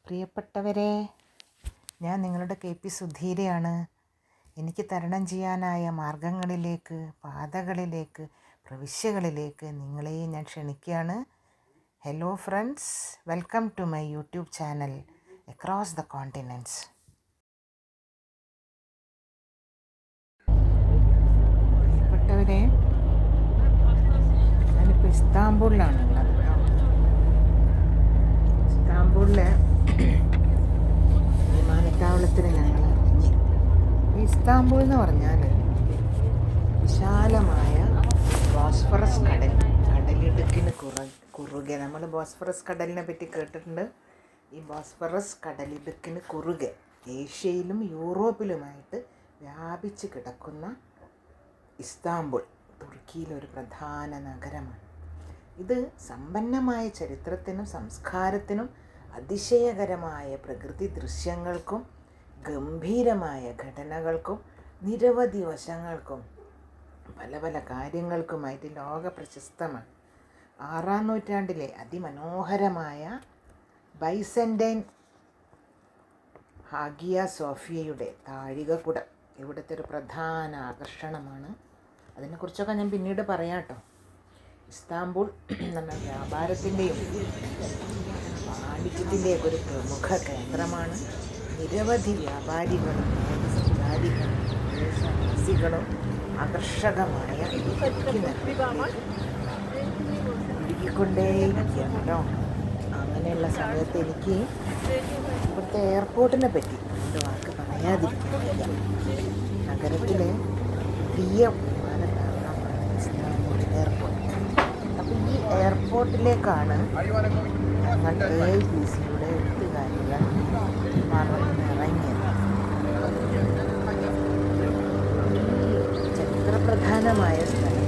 പ്രിയപ്പെട്ടവരെ ഞാൻ നിങ്ങളുടെ കെ പി സുധീരയാണ് എനിക്ക് തരണം ചെയ്യാനായ മാർഗങ്ങളിലേക്ക് പാതകളിലേക്ക് പ്രവിശ്യകളിലേക്ക് നിങ്ങളെ ഞാൻ ക്ഷണിക്കുകയാണ് hello friends welcome to my YouTube channel across the continents പ്രിയപ്പെട്ടവരെ ഞാനിപ്പോൾ ഇസ്താംബൂളിലാണ് ഉള്ളത് കേട്ടോ ഇസ്താംബൂളിലെ വിമാനത്താവളത്തിൽ ഞങ്ങൾ ഇറങ്ങി ഈ ഇസ്താംബൂൾ എന്ന് പറഞ്ഞാൽ വിശാലമായ ബോസ്ഫറസ് കടൽ കടലിടുക്കിന് കുറ കുറുകെ നമ്മൾ ബോസ്ഫറസ് കടലിനെ പറ്റി കേട്ടിട്ടുണ്ട് ഈ ബോസ്ഫറസ് കടലിടുക്കിന് കുറുകെ ഏഷ്യയിലും യൂറോപ്പിലുമായിട്ട് വ്യാപിച്ച് കിടക്കുന്ന ഇസ്താംബുൾ തുർക്കിയിലൊരു പ്രധാന നഗരമാണ് ഇത് സമ്പന്നമായ ചരിത്രത്തിനും സംസ്കാരത്തിനും അതിശയകരമായ പ്രകൃതി ദൃശ്യങ്ങൾക്കും ഗംഭീരമായ ഘടനകൾക്കും നിരവധി വശങ്ങൾക്കും പല പല കാര്യങ്ങൾക്കുമായിട്ട് ലോക പ്രശസ്തമാണ് ആറാം നൂറ്റാണ്ടിലെ അതിമനോഹരമായ ബൈസൻറ്റൈൻ ഹാഗിയ സോഫിയയുടെ താഴികക്കുടം ഇവിടുത്തെ ഒരു പ്രധാന ആകർഷണമാണ് അതിനെക്കുറിച്ചൊക്കെ ഞാൻ പിന്നീട് പറയാം കേട്ടോ ഇസ്താംബുൾ എന്ന വ്യാപാരത്തിൻ്റെയും വാണിജ്യത്തിൻ്റെയൊക്കെ ഒരു പ്രമുഖ കേന്ദ്രമാണ് നിരവധി വ്യാപാരികളും സഞ്ചാരികളും വിദേശവാസികളും ആകർഷകമായ ഒഴുകിക്കൊണ്ടേയിരിക്കുകയാണല്ലോ അങ്ങനെയുള്ള സമയത്ത് എനിക്ക് ഇവിടുത്തെ എയർപോർട്ടിനെ പറ്റി രണ്ട് വാക്ക് പറയാതിരിക്കാൻ വയ്യ നഗരത്തിലെ പുതിയ വിമാനത്താവളമാണ് ഇസ്താംബുൾ എയർപോർട്ട് അപ്പോൾ ഈ എയർപോർട്ടിലേക്കാണ് ഞങ്ങൾ എ പി സിയുടെ എഴുത്തുകാരികൾ പറന്നിറങ്ങിയത് ചരിത്രപ്രധാനമായ സ്ഥലം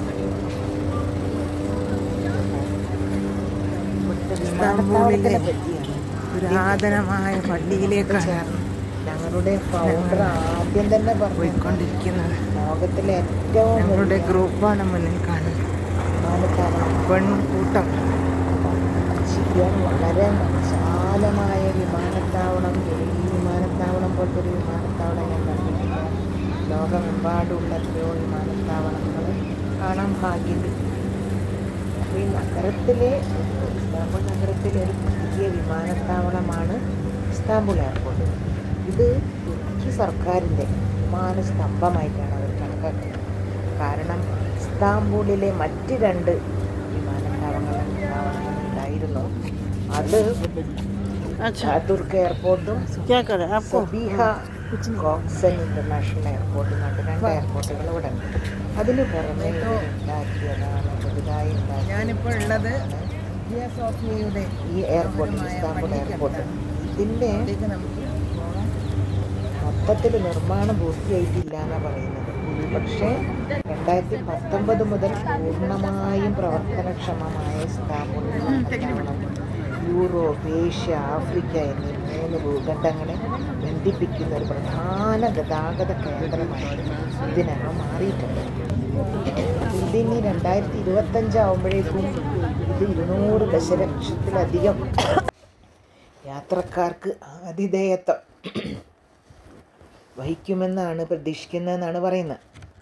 ഇവിടുത്തെ വിമാനത്താവളത്തിനെ പറ്റിയാണ് പുരാതനമായ പള്ളിയിലേക്കാണ് ഞങ്ങളുടെ ഫൗണ്ടർ ആദ്യം തന്നെ പറഞ്ഞു പോയിക്കൊണ്ടിരിക്കുന്നത് ലോകത്തിലെ ഏറ്റവും ഞങ്ങളുടെ ഗ്രൂപ്പാണ് മുന്നിൽ കാണുന്നത് വിമാനത്താവളം പെൺകൂട്ടം ചെയ്യാൻ വളരെ വിശാലമായ വിമാനത്താവളം ഡൽഹി വിമാനത്താവളം പോലത്തെ ഒരു വിമാനത്താവളം ഞാൻ കണ്ടിട്ടില്ല ലോകമെമ്പാടുമുള്ള എത്രയോ വിമാനത്താവളങ്ങൾ കാണാൻ ഭാഗ്യം കിട്ടി അപ്പോൾ ഈ നഗരത്തിലെ ഇസ്താംബുൾ നഗരത്തിലെ ഒരു പുതിയ വിമാനത്താവളമാണ് ഇസ്താംബുൾ എയർപോർട്ട് ഇത് തുർക്കി സർക്കാരിൻ്റെ വിമാന സ്തംഭമായിട്ടാണ് അവർ കണക്കാക്കുന്നത് കാരണം ഇസ്താംബൂളിലെ മറ്റ് രണ്ട് വിമാനത്താവളങ്ങൾ ഉണ്ടായിരുന്നു അത് തുർക്ക് എയർപോർട്ടും क्या करे आपको സബീഹ കോക്സൺ ഇന്റർനാഷണൽ എയർപോർട്ട് എന്നുണ്ട് രണ്ട് എയർപോർട്ടുകൾ ഇവിടെ ഉണ്ട് അതിന് പുറമെ ഉണ്ടാക്കിയതാണ് പുതുതായി ഉണ്ടാക്കിയ ഞാനിപ്പോൾ ഉള്ളത് സോഫിയയുടെ ഈ എയർപോർട്ട് ഇസ്താംബുൾ എയർപോർട്ട് ഇതിൻ്റെ നമുക്ക് മൊത്തത്തിൽ നിർമ്മാണം പൂർത്തിയായിട്ടില്ല എന്നാണ് പറയുന്നത് പക്ഷേ രണ്ടായിരത്തി പത്തൊമ്പത് മുതൽ പൂർണ്ണമായും പ്രവർത്തനക്ഷമമായ ഇസ്താംബുൾ വിമാനത്താവളം യൂറോപ്പ് ഏഷ്യ ആഫ്രിക്ക എന്നീ മൂന്ന് ഭൂഖണ്ഡങ്ങളെ ബന്ധിപ്പിക്കുന്ന ഒരു പ്രധാന ഗതാഗത കേന്ദ്രമായി ഇതിനകം മാറിയിട്ടുണ്ട് ഇതിനി രണ്ടായിരത്തി ഇരുപത്തഞ്ചാവുമ്പോഴേക്കും ഇത് ഇരുന്നൂറ് ദശലക്ഷത്തിലധികം യാത്രക്കാർക്ക് ആതിഥേയത്വം വഹിക്കുമെന്നാണ് പ്രതീക്ഷിക്കുന്നതെന്നാണ് പറയുന്നത്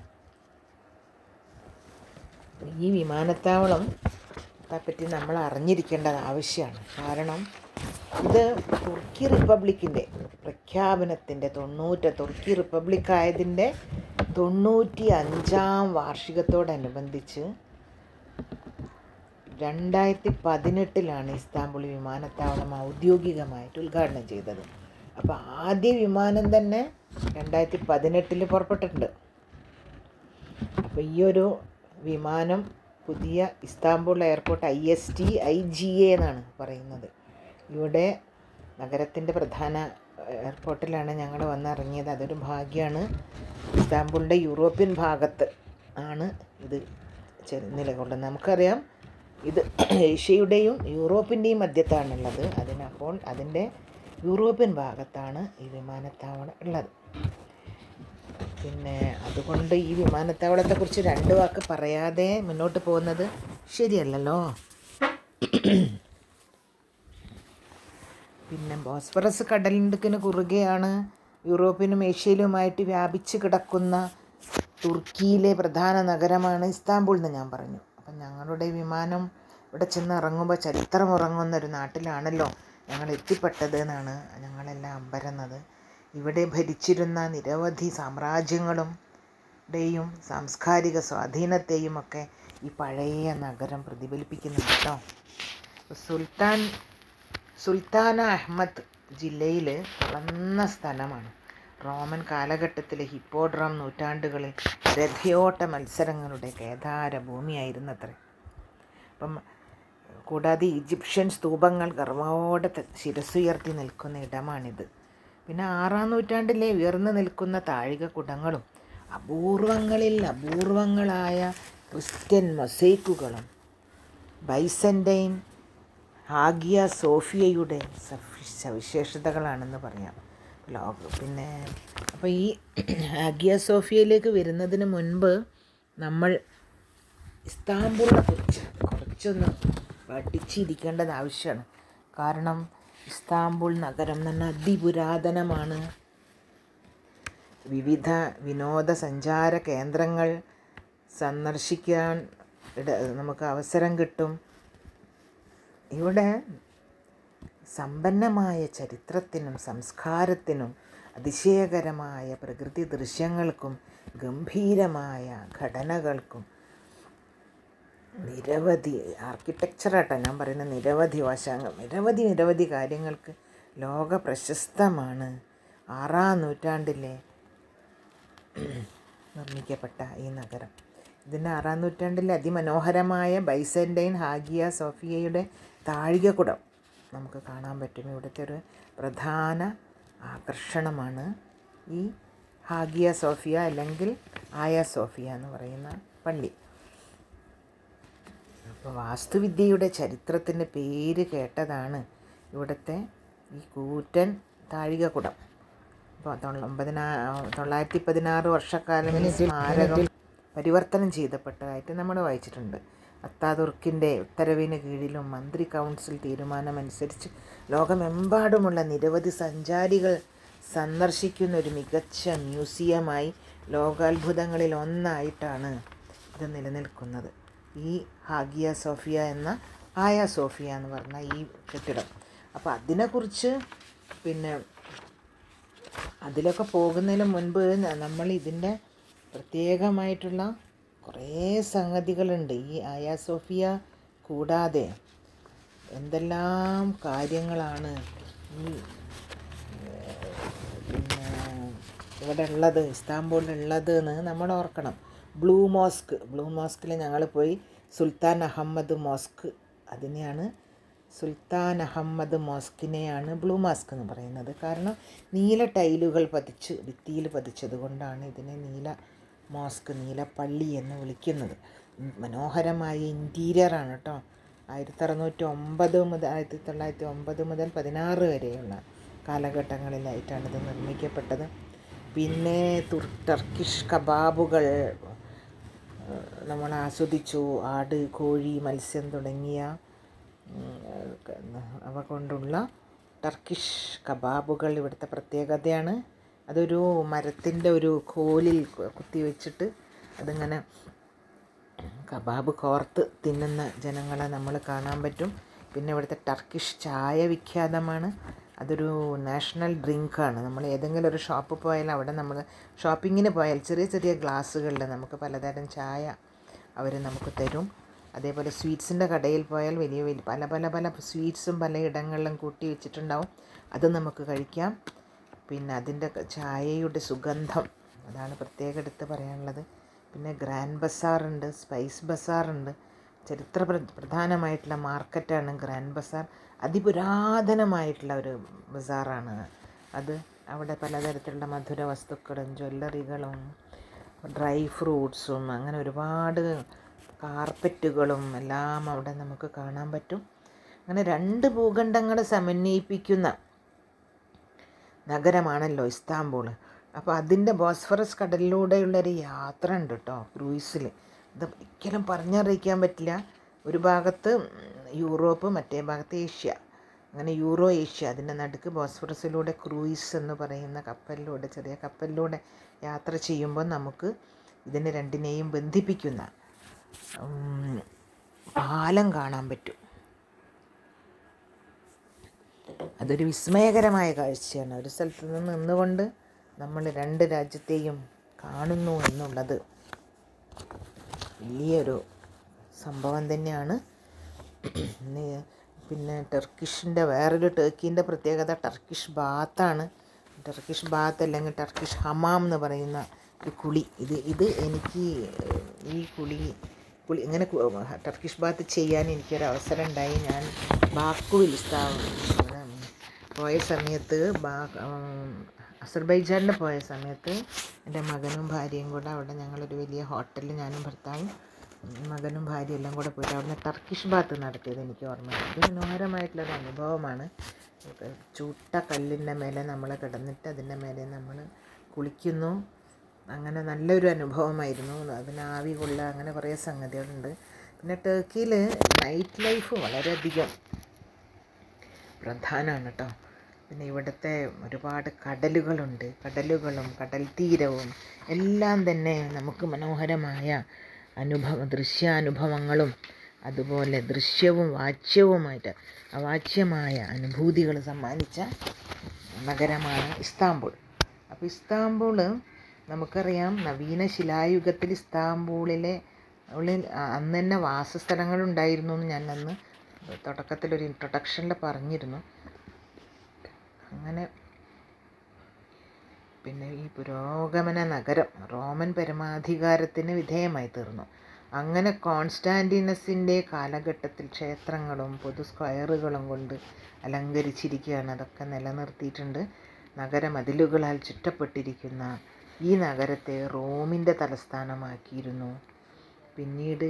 ഈ വിമാനത്താവളം പറ്റി നമ്മൾ അറിഞ്ഞിരിക്കേണ്ടത് ആവശ്യമാണ് കാരണം ഇത് തുർക്കി റിപ്പബ്ലിക്കിൻ്റെ പ്രഖ്യാപനത്തിൻ്റെ തൊണ്ണൂറ്റ തുർക്കി റിപ്പബ്ലിക് ആയതിൻ്റെ തൊണ്ണൂറ്റി അഞ്ചാം വാർഷികത്തോടനുബന്ധിച്ച് രണ്ടായിരത്തി പതിനെട്ടിലാണ് ഇസ്താംബുൾ വിമാനത്താവളം ഔദ്യോഗികമായിട്ട് ഉദ്ഘാടനം ചെയ്തത് അപ്പോൾ ആദ്യ വിമാനം തന്നെ രണ്ടായിരത്തി പതിനെട്ടിൽ പുറപ്പെട്ടിട്ടുണ്ട് അപ്പോൾ ഈ ഒരു വിമാനം പുതിയ Istanbul airport I S T I G A എന്നാണ് പറയുന്നത് ഇവിടെ നഗരത്തിൻ്റെ പ്രധാന എയർപോർട്ടിലാണ് ഞങ്ങൾ വന്നിറങ്ങിയത് അതൊരു ഭാഗ്യമാണ് ഇസ്താംബുളിൻ്റെ യൂറോപ്യൻ ഭാഗത്ത് ആണ് ഇത് ചെ- നിലകൊള്ളുന്നത് നമുക്കറിയാം ഇത് ഏഷ്യയുടെയും യൂറോപ്പിൻ്റെയും മധ്യത്താണുള്ളത് അതിനപ്പോൾ അതിൻ്റെ യൂറോപ്യൻ ഭാഗത്താണ് ഈ വിമാനത്താവളം ഉള്ളത് പിന്നെ അതുകൊണ്ട് ഈ വിമാനത്താവളത്തെക്കുറിച്ച് രണ്ട് വാക്ക് പറയാതെ മുന്നോട്ട് പോകുന്നത് ശരിയല്ലല്ലോ പിന്നെ ബോസ്ഫറസ് കടലിടുക്കിന് കുറുകെയാണ് യൂറോപ്പിനും ഏഷ്യയിലുമായിട്ട് വ്യാപിച്ച് കിടക്കുന്ന തുർക്കിയിലെ പ്രധാന നഗരമാണ് ഇസ്താംബുൾ എന്ന് ഞാൻ പറഞ്ഞു അപ്പം ഞങ്ങളുടെ വിമാനം ഇവിടെ ചെന്ന് ഇറങ്ങുമ്പോൾ ചരിത്രം ഉറങ്ങുന്ന ഒരു നാട്ടിലാണല്ലോ ഞങ്ങൾ എത്തിപ്പെട്ടത് എന്നാണ് ഞങ്ങളെല്ലാം അമ്പരന്നത് ഇവിടെ ഭരിച്ചിരുന്ന നിരവധി സാമ്രാജ്യങ്ങളും ടെയും സാംസ്കാരിക സ്വാധീനത്തെയും ഒക്കെ ഈ പഴയ നഗരം പ്രതിഫലിപ്പിക്കുന്നുണ്ട് കേട്ടോ സുൽത്താൻ സുൽത്താന അഹമ്മദ് ജില്ലയിൽ തുറന്ന സ്ഥലമാണ് റോമൻ കാലഘട്ടത്തിലെ ഹിപ്പോഡ്രം നൂറ്റാണ്ടുകളിൽ രഥയോട്ട മത്സരങ്ങളുടെ കേദാര ഭൂമിയായിരുന്നത്രേ അപ്പം കൂടാതെ ഈജിപ്ഷ്യൻ സ്തൂപങ്ങൾ ഗർവോടെ ത- ശിരസ്സുയർത്തി നിൽക്കുന്ന ഇടമാണിത് പിന്നെ ആറാം നൂറ്റാണ്ടിലെ ഉയർന്നു നിൽക്കുന്ന താഴിക കുടങ്ങളും അപൂർവങ്ങളിൽ അപൂർവങ്ങളായ ക്രിസ്ത്യൻ മൊസൈക്കുകളും ബൈസൻറ്റൈൻ ഹാഗിയ സോഫിയയുടെ സഫി- സവിശേഷതകളാണെന്ന് പറയാം ലോക പിന്നെ അപ്പോൾ ഈ ഹാഗിയ സോഫിയയിലേക്ക് വരുന്നതിന് മുൻപ് നമ്മൾ ഇസ്താംബൂളിനെ കുറിച്ച് കുറച്ചൊന്ന് പഠിച്ചിരിക്കേണ്ടത് ആവശ്യമാണ് കാരണം ഇസ്താംബുൾ നഗരം എന്ന് പറഞ്ഞാൽ അതിപുരാതനമാണ് വിവിധ വിനോദസഞ്ചാര കേന്ദ്രങ്ങൾ സന്ദർശിക്കാൻ ഇട നമുക്ക് അവസരം കിട്ടും ഇവിടെ സമ്പന്നമായ ചരിത്രത്തിനും സംസ്കാരത്തിനും അതിശയകരമായ പ്രകൃതി ദൃശ്യങ്ങൾക്കും ഗംഭീരമായ ഘടനകൾക്കും നിരവധി ആർക്കിടെക്ചറാട്ടോ ഞാൻ പറയുന്ന നിരവധി വശങ്ങൾ നിരവധി നിരവധി കാര്യങ്ങൾക്ക് ലോക പ്രശസ്തമാണ് ആറാം നൂറ്റാണ്ടിലെ നിർമ്മിക്കപ്പെട്ട ഈ നഗരം ഇതിൻ്റെ ആറാം നൂറ്റാണ്ടിലെ അതിമനോഹരമായ ബൈസൻറ്റൈൻ ഹാഗിയ സോഫിയയുടെ താഴികക്കുടം നമുക്ക് കാണാൻ പറ്റും ഇവിടുത്തെ ഒരു പ്രധാന ആകർഷണമാണ് ഈ ഹാഗിയ സോഫിയ അല്ലെങ്കിൽ ആയ സോഫിയ എന്ന് പറയുന്ന പള്ളി അപ്പോൾ വാസ്തുവിദ്യയുടെ ചരിത്രത്തിൻ്റെ പേര് കേട്ടതാണ് ഇവിടുത്തെ ഈ കൂറ്റൻ താഴികക്കുടം അപ്പോൾ തൊള്ളൊമ്പതിനാ തൊള്ളായിരത്തി പതിനാറ് വർഷക്കാലം ഈ സ്മാരകം പരിവർത്തനം ചെയ്തപ്പെട്ടതായിട്ട് നമ്മൾ വായിച്ചിട്ടുണ്ട് അത്താതുർക്കിൻ്റെ ഉത്തരവിന് കീഴിലും മന്ത്രി കൗൺസിൽ തീരുമാനമനുസരിച്ച് ലോകമെമ്പാടുമുള്ള നിരവധി സഞ്ചാരികൾ സന്ദർശിക്കുന്ന ഒരു മികച്ച മ്യൂസിയമായി ലോകാത്ഭുതങ്ങളിൽ ഒന്നായിട്ടാണ് ഇത് നിലനിൽക്കുന്നത് ഈ ഹാഗിയ സോഫിയ എന്ന ആയ സോഫിയ എന്ന് പറഞ്ഞ ഈ കെട്ടിടം അപ്പോൾ അതിനെക്കുറിച്ച് പിന്നെ അതിലൊക്കെ പോകുന്നതിന് മുൻപ് ന- നമ്മൾ ഇതിൻ്റെ പ്രത്യേകമായിട്ടുള്ള കുറേ സംഗതികളുണ്ട് ഈ ആയ സോഫിയ കൂടാതെ എന്തെല്ലാം കാര്യങ്ങളാണ് ഈ ഏഹ്, പിന്നെ ഇവിടെ ഉള്ളത് ഇസ്താംബൂളിൽ ഉള്ളത് എന്ന് നമ്മൾ ഓർക്കണം ബ്ലൂ മോസ്ക് ബ്ലൂ മോസ്കിൽ ഞങ്ങൾ പോയി സുൽത്താൻ അഹമ്മദ് മോസ്ക് അതിനെയാണ് സുൽത്താൻ അഹമ്മദ് മോസ്കിനെയാണ് ബ്ലൂ മാസ്ക് എന്ന് പറയുന്നത് കാരണം നീല ടൈലുകൾ പതിച്ച് ഭിത്തിയിൽ പതിച്ചത് കൊണ്ടാണ് ഇതിനെ നീല മോസ്ക് നീല പള്ളി എന്ന് വിളിക്കുന്നത് ഉം, മനോഹരമായ ഇൻറ്റീരിയറാണ് കേട്ടോ ആയിരത്തി അറുന്നൂറ്റി ഒമ്പത് മുതൽ ആയിരത്തി തൊള്ളായിരത്തി ഒമ്പത് മുതൽ പതിനാറ് വരെയുള്ള കാലഘട്ടങ്ങളിലായിട്ടാണ് ഇത് നിർമ്മിക്കപ്പെട്ടത് പിന്നെ തുർ ടർക്കിഷ് കബാബുകൾ ഏഹ്, നമ്മൾ ആസ്വദിച്ചു ആട് കോഴി മത്സ്യം തുടങ്ങിയ ഉം, ഏഹ്, അവ കൊണ്ടുള്ള ടർക്കിഷ് കബാബുകൾ ഇവിടുത്തെ പ്രത്യേകതയാണ് അതൊരു മരത്തിൻ്റെ ഒരു കോലിൽ കു- കുത്തി വെച്ചിട്ട് അതിങ്ങനെ കബാബ് കോർത്ത് തിന്നുന്ന ജനങ്ങളെ നമ്മൾ കാണാൻ പറ്റും പിന്നെ ഇവിടുത്തെ ടർക്കിഷ് ചായ വിഖ്യാതമാണ് അതൊരു നാഷണൽ ഡ്രിങ്കാണ് നമ്മൾ ഏതെങ്കിലും ഒരു ഷോപ്പ് പോയാൽ അവിടെ നമ്മൾ ഷോപ്പിങ്ങിന് പോയാൽ ചെറിയ ചെറിയ ഗ്ലാസ്സുകളിൽ നമുക്ക് പലതരം ചായ അവർ നമുക്ക് തരും അതേപോലെ സ്വീറ്റ്സിൻ്റെ കടയിൽ പോയാൽ വലിയ വലിയ പല പല പല സ്വീറ്റ്സും പല ഇടങ്ങളിലും കൂട്ടി വെച്ചിട്ടുണ്ടാവും അത് നമുക്ക് കഴിക്കാം പിന്നെ അതിൻ്റെ ചായയുടെ സുഗന്ധം അതാണ് പ്രത്യേകം എടുത്ത് പറയാനുള്ളത് പിന്നെ ഗ്രാൻഡ് ബസാറുണ്ട് സ്പൈസ് ബസാറുണ്ട് ചരിത്ര പ്ര- പ്രധാനമായിട്ടുള്ള മാർക്കറ്റാണ് ഗ്രാൻഡ് ബസാർ അതിപുരാതനമായിട്ടുള്ള ഒരു ബസാറാണ് അത് അവിടെ പലതരത്തിലുള്ള മധുര വസ്തുക്കളും ജ്വല്ലറികളും ഡ്രൈ ഫ്രൂട്ട്സും അങ്ങനെ ഒരുപാട് കാർപ്പറ്റുകളും എല്ലാം അവിടെ നമുക്ക് കാണാൻ പറ്റും അങ്ങനെ രണ്ട് ഭൂഖണ്ഡങ്ങൾ സമന്വയിപ്പിക്കുന്ന നഗരമാണല്ലോ ഇസ്താംബൂൾ അപ്പോൾ അതിൻ്റെ ബോസ്ഫറസ് കടലിലൂടെയുള്ളൊരു യാത്ര ഉണ്ട് കേട്ടോ ക്രൂയിസിൽ ഇത് ഒരിക്കലും പറഞ്ഞറിയിക്കാൻ പറ്റില്ല ഒരു ഭാഗത്ത് യൂറോപ്പ് മറ്റേ ഭാഗത്ത് ഏഷ്യ അങ്ങനെ യൂറോ ഏഷ്യ അതിൻ്റെ നടുക്ക് ബോസ്ഫറസിലൂടെ ക്രൂയിസ് എന്ന് പറയുന്ന കപ്പലിലൂടെ ചെറിയ കപ്പലിലൂടെ യാത്ര ചെയ്യുമ്പോൾ നമുക്ക് ഇതിനെ രണ്ടിനെയും ബന്ധിപ്പിക്കുന്ന ഉം, പാലം കാണാൻ പറ്റും അതൊരു വിസ്മയകരമായ കാഴ്ചയാണ് ഒരു സ്ഥലത്ത് നിന്ന് നിന്നുകൊണ്ട് നമ്മൾ രണ്ട് രാജ്യത്തെയും കാണുന്നു എന്നുള്ളത് വലിയൊരു സംഭവം തന്നെയാണ് ഇന്ന് പിന്നെ ടർക്കിഷിൻ്റെ വേറൊരു ടർക്കീൻ്റെ പ്രത്യേകത ടർക്കിഷ് ബാത്താണ് ടർക്കിഷ് ബാത്ത് അല്ലെങ്കിൽ ടർക്കിഷ് ഹമാം എന്ന് പറയുന്ന ഒരു കുളി ഇത് ഇത് എനിക്ക് ഈ കുളി കുളി ഇങ്ങനെ കു- ടർക്കിഷ് ബാത്ത് ചെയ്യാൻ എനിക്കൊരു അവസരം ഉണ്ടായി ഞാൻ ബാക്കുവിൽ സ്ഥാ- ഇവിടെ പോയ സമയത്ത് ബാ ഉം, അസർബൈജാനിൽ പോയ സമയത്ത് എൻ്റെ മകനും ഭാര്യയും കൂടെ അവിടെ ഞങ്ങളൊരു വലിയ ഹോട്ടലിൽ ഞാനും ഭർത്താവും ഉം, മകനും ഭാര്യയും എല്ലാം കൂടെ പോയിട്ട് അവിടുന്ന് ടർക്കിഷ് ബാത്ത് നടത്തിയത് എനിക്ക് ഓർമ്മയുണ്ട് ഇത് മനോഹരമായിട്ടുള്ളൊരു അനുഭവമാണ് ചൂട്ട കല്ലിൻ്റെ മേലെ നമ്മൾ കിടന്നിട്ട് അതിൻ്റെ മേലെ നമ്മൾ കുളിക്കുന്നു അങ്ങനെ നല്ലൊരു അനുഭവമായിരുന്നു അതിന് ആവി കൊള്ളുക അങ്ങനെ കുറേ സംഗതികളുണ്ട് പിന്നെ ടർക്കിയിൽ നൈറ്റ് ലൈഫ് വളരെയധികം പ്രധാനമാണ് കേട്ടോ പിന്നെ ഇവിടുത്തെ ഒരുപാട് കടലുകളുണ്ട് കടലുകളും കടൽ തീരവും എല്ലാം തന്നെ നമുക്ക് മനോഹരമായ അനുഭവ ദൃശ്യാനുഭവങ്ങളും അതുപോലെ ദൃശ്യവും വാച്യവുമായിട്ട് അവാച്യമായ അനുഭൂതികൾ സമ്മാനിച്ച നഗരമാണ് ഇസ്താംബുൾ അപ്പോൾ ഇസ്താംബുൾ നമുക്കറിയാം നവീന ശിലായുഗത്തിൽ ഇസ്താംബൂളിലെ ഉള്ളിൽ അ- അന്ന് തന്നെ വാസസ്ഥലങ്ങളുണ്ടായിരുന്നു എന്ന് ഞാൻ അന്ന് തുടക്കത്തിലൊരു ഇൻട്രൊഡക്ഷനിൽ പറഞ്ഞിരുന്നു അങ്ങനെ പിന്നെ ഈ പുരോഗമന നഗരം റോമൻ പരമാധികാരത്തിന് വിധേയമായി തീർന്നു അങ്ങനെ കോൺസ്റ്റാൻറ്റിനസിൻ്റെ കാലഘട്ടത്തിൽ ക്ഷേത്രങ്ങളും പൊതു സ്ക്വയറുകളും കൊണ്ട് അലങ്കരിച്ചിരിക്കുകയാണ് അതൊക്കെ നിലനിർത്തിയിട്ടുണ്ട് നഗരമതിലുകളാൽ ചുറ്റപ്പെട്ടിരിക്കുന്ന ഈ നഗരത്തെ റോമിൻ്റെ തലസ്ഥാനമാക്കിയിരുന്നു പിന്നീട്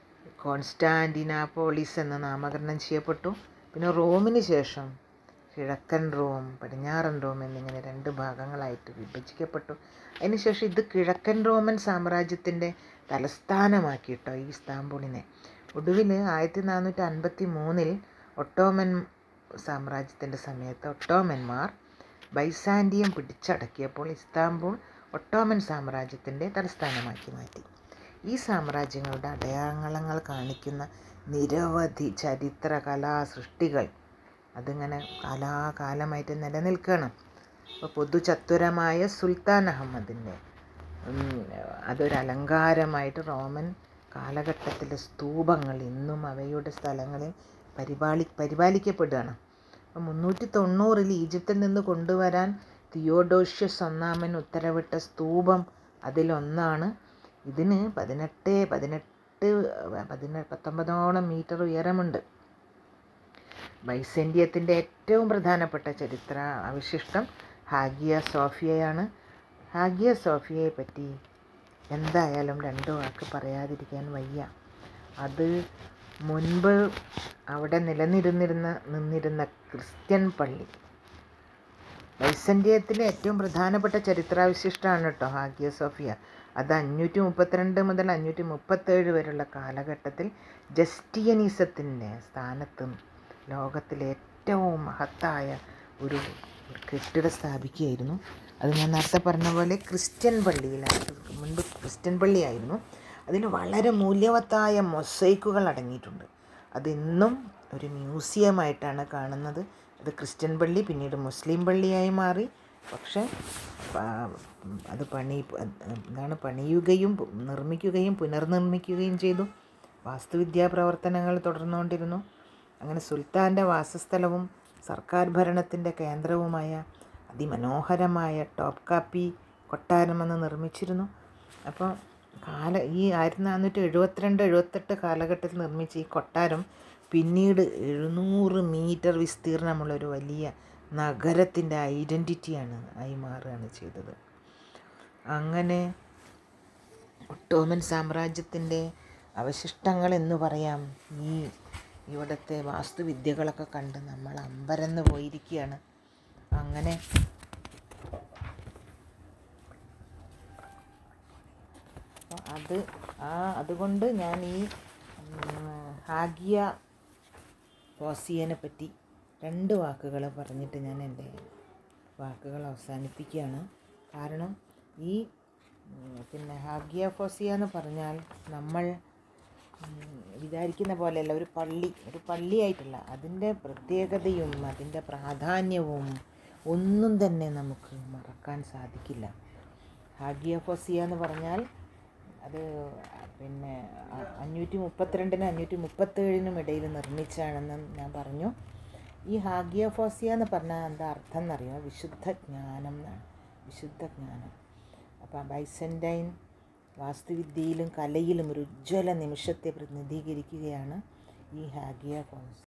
കോൺസ്റ്റാൻറ്റിനാപ്പോളിസ് എന്ന് നാമകരണം ചെയ്യപ്പെട്ടു പിന്നെ റോമിന് ശേഷം കിഴക്കൻ റോം പടിഞ്ഞാറൻ റോം എന്നിങ്ങനെ രണ്ട് ഭാഗങ്ങളായിട്ട് വിഭജിക്കപ്പെട്ടു അതിനുശേഷം ഇത് കിഴക്കൻ റോമൻ സാമ്രാജ്യത്തിൻ്റെ തലസ്ഥാനമാക്കിയിട്ടോ ഈ ഇസ്താംബൂളിനെ ഒടുവിൽ ആയിരത്തി നാനൂറ്റി അൻപത്തി മൂന്നിൽ ഒട്ടോമൻ സാമ്രാജ്യത്തിൻ്റെ സമയത്ത് ഒട്ടോമന്മാർ ബൈസാൻഡിയം പിടിച്ചടക്കിയപ്പോൾ ഇസ്താംബൂൾ ഒട്ടോമൻ സാമ്രാജ്യത്തിൻ്റെ തലസ്ഥാനമാക്കി മാറ്റി ഈ സാമ്രാജ്യങ്ങളുടെ അടയാളങ്ങൾ കാണിക്കുന്ന നിരവധി ചരിത്ര കലാ സൃഷ്ടികൾ അതിങ്ങനെ കാലാകാലമായിട്ട് നിലനിൽക്കണം അപ്പോൾ പൊതുചത്വരമായ സുൽത്താൻ അഹമ്മദിൻ്റെ ഉം, അതൊരു അലങ്കാരമായിട്ട് റോമൻ കാലഘട്ടത്തിലെ സ്തൂപങ്ങൾ ഇന്നും അവയുടെ സ്ഥലങ്ങളിൽ പരിപാലി പരിപാലിക്കപ്പെടുകയാണ് അപ്പോൾ മുന്നൂറ്റി തൊണ്ണൂറിൽ ഈജിപ്തിൽ നിന്ന് കൊണ്ടുവരാൻ തിയോഡോഷ്യസ് ഒന്നാമൻ ഉത്തരവിട്ട സ്തൂപം അതിലൊന്നാണ് ഇതിന് പതിനെട്ട് പതിനെട്ട് പതിനെ പത്തൊമ്പതോളം മീറ്റർ ഉയരമുണ്ട് ബൈസെൻഡിയത്തിൻ്റെ ഏറ്റവും പ്രധാനപ്പെട്ട ചരിത്ര അവശിഷ്ടം ഹാഗിയ സോഫിയയാണ് ഹാഗിയ സോഫിയയെ പറ്റി എന്തായാലും രണ്ടു വാക്ക് പറയാതിരിക്കാൻ വയ്യ അത് മുൻപ് അവിടെ നിലനിരുന്നിരുന്ന നിന്നിരുന്ന ക്രിസ്ത്യൻ പള്ളി ബൈസന്റിയത്തിലെ ഏറ്റവും പ്രധാനപ്പെട്ട ചരിത്രാവശിഷ്ടമാണ് കേട്ടോ ഹാഗിയ സോഫിയ അത് അഞ്ഞൂറ്റി മുപ്പത്തിരണ്ട് മുതൽ അഞ്ഞൂറ്റി മുപ്പത്തേഴ് വരെയുള്ള കാലഘട്ടത്തിൽ ജസ്റ്റിയനിസത്തിൻ്റെ സ്ഥാനത്തും ലോകത്തിലെ ഏറ്റവും മഹത്തായ ഒരു ഒരു കെട്ടിടം സ്ഥാപിക്കുകയായിരുന്നു അത് ഞാൻ നേരത്തെ പറഞ്ഞ പോലെ ക്രിസ്ത്യൻ പള്ളിയിലാണ് മുൻപ് ക്രിസ്ത്യൻ പള്ളിയായിരുന്നു അതിൽ വളരെ മൂല്യവത്തായ മൊസൈക്കുകൾ അടങ്ങിയിട്ടുണ്ട് അതിന്നും ഒരു മ്യൂസിയമായിട്ടാണ് കാണുന്നത് അത് ക്രിസ്ത്യൻ പള്ളി പിന്നീട് മുസ്ലിം പള്ളിയായി മാറി പക്ഷേ പ- അത് പണി എന്താണ് പണിയുകയും നിർമ്മിക്കുകയും പുനർനിർമ്മിക്കുകയും ചെയ്തു വാസ്തുവിദ്യാ പ്രവർത്തനങ്ങൾ തുടർന്നുകൊണ്ടിരുന്നു അങ്ങനെ സുൽത്താൻ്റെ വാസസ്ഥലവും സർക്കാർ ഭരണത്തിൻ്റെ കേന്ദ്രവുമായ അതിമനോഹരമായ ടോപ്പ് കാപ്പി കൊട്ടാരമെന്ന് നിർമ്മിച്ചിരുന്നു അപ്പോൾ കാല ഈ ആയിരത്തി നാനൂറ്റി എഴുപത്തിരണ്ട് എഴുപത്തെട്ട് കാലഘട്ടത്തിൽ നിർമ്മിച്ച ഈ കൊട്ടാരം പിന്നീട് എഴുന്നൂറ് മീറ്റർ വിസ്തീർണമുള്ളൊരു വലിയ നഗരത്തിൻ്റെ ഐഡൻറ്റിറ്റിയാണ് ആയി മാറുകയാണ് ചെയ്തത് അങ്ങനെ ഒട്ടോമൻ സാമ്രാജ്യത്തിൻ്റെ അവശിഷ്ടങ്ങൾ എന്ന് പറയാം ഈ ഇവിടുത്തെ വാസ്തുവിദ്യകളൊക്കെ കണ്ട് നമ്മൾ അമ്പരന്ന് പോയിരിക്കുകയാണ് അങ്ങനെ അപ്പോൾ അത് ആ അതുകൊണ്ട് ഞാൻ ഈ ഉം, ഹാഗിയ പോസിയനെ പറ്റി രണ്ട് വാക്കുകൾ പറഞ്ഞിട്ട് ഞാൻ എൻ്റെ വാക്കുകൾ അവസാനിപ്പിക്കുകയാണ് കാരണം ഈ ഉം, പിന്നെ ഹാഗിയ ഫോസിയ എന്ന് പറഞ്ഞാൽ നമ്മൾ ഉം, വിചാരിക്കുന്ന പോലെയല്ല ഒരു പള്ളി ഒരു പള്ളിയായിട്ടല്ല അതിൻ്റെ പ്രത്യേകതയും അതിൻ്റെ പ്രാധാന്യവും ഒന്നും തന്നെ നമുക്ക് മറക്കാൻ സാധിക്കില്ല ഹാഗിയ ഫോസിയ എന്ന് പറഞ്ഞാൽ അത് പിന്നെ അ- അഞ്ഞൂറ്റി മുപ്പത്തിരണ്ടിനും അഞ്ഞൂറ്റി മുപ്പത്തേഴിനും ഇടയിൽ നിർമ്മിച്ചാണെന്ന് ഞാൻ പറഞ്ഞു ഈ ഹാഗിയ ഫോസിയ എന്ന് പറഞ്ഞാൽ എന്താ അർത്ഥം എന്നറിയാം വിശുദ്ധ ജ്ഞാനം എന്നാണ് വിശുദ്ധ ജ്ഞാനം അപ്പം ബൈസൻറ്റൈൻ വാസ്തുവിദ്യയിലും കലയിലും ഒരു ഉജ്ജ്വല നിമിഷത്തെ പ്രതിനിധീകരിക്കുകയാണ് ഈ ഹാഗിയ ഫോസ്